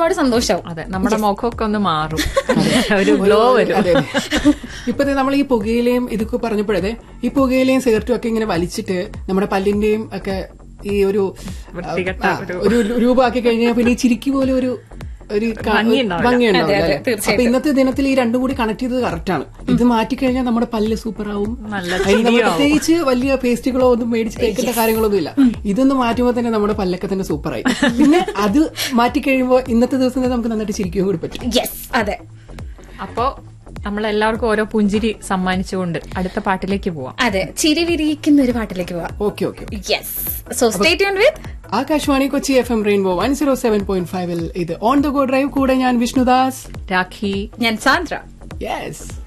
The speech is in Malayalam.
ഒരുപാട് സന്തോഷവും അതെ നമ്മുടെ മുഖമൊക്കെ ഒന്ന് മാറും ഒരു ഗ്ലോ വരും അതെ ഇപ്പത്തെ നമ്മൾ ഈ പുകയിലയും ഇതൊക്കെ പറഞ്ഞപ്പോഴേ ഈ പുകയിലയും സിഗരറ്റും ഒക്കെ ഇങ്ങനെ വലിച്ചിട്ട് നമ്മുടെ പല്ലിന്റെയും ഒക്കെ ഈ ഒരു വൃത്തികെട്ട ആ, ഒരു രൂപമാക്കി കഴിഞ്ഞാൽ പിന്നെ ഈ ചിരിക്ക് പോലെ ഒരു ഒരു ക- ഭംഗിയുണ്ടാവില്ല. ഭംഗിയുണ്ടാവില്ല അതെ, അല്ലേ? തീർച്ചയായിട്ടും. അപ്പൊ ഇന്നത്തെ ദിനത്തിൽ ഈ രണ്ടും കൂടി കണക്ട് ചെയ്തത് കറക്റ്റ് ആണ് ഇത് മാറ്റിക്കഴിഞ്ഞാൽ നമ്മുടെ പല്ല് സൂപ്പർ ആവും നല്ല അതിന് നമ്മൾ ചിരിയാവും. പ്രത്യേകിച്ച് വലിയ പേസ്റ്റുകളോ ഒന്നും മേടിച്ച് കേൾക്കേണ്ട കാര്യങ്ങളൊന്നും ഇല്ല ഇതൊന്ന് മാറ്റുമ്പോൾ തന്നെ നമ്മുടെ പല്ലൊക്കെ തന്നെ സൂപ്പറായി പിന്നെ അത് മാറ്റിക്കഴിയുമ്പോൾ ഇന്നത്തെ ദിവസം തന്നെ നമുക്ക് നന്നായിട്ട് ചിരിക്കുകയും കൂടി പറ്റും യെസ് അതെ അപ്പോ നമ്മൾ എല്ലാവർക്കും ഓരോ പുഞ്ചിരി സമ്മാനിച്ചുകൊണ്ട് അടുത്ത പാട്ടിലേക്ക് പോവാം അതെ ചിരി വിരിയിക്കുന്ന ഒരു പാട്ടിലേക്ക് പോവാം okay okay yes so stay tune with Akashvani Kochi F M rainbow one zero seven point ഫൈവിൽ ഇത് ഓൺ ദ ഗോ ഡ്രൈവ് കൂടെ ഞാൻ വിഷ്ണുദാസ് രാഖി ഞാൻ സാന്ദ്ര യെസ്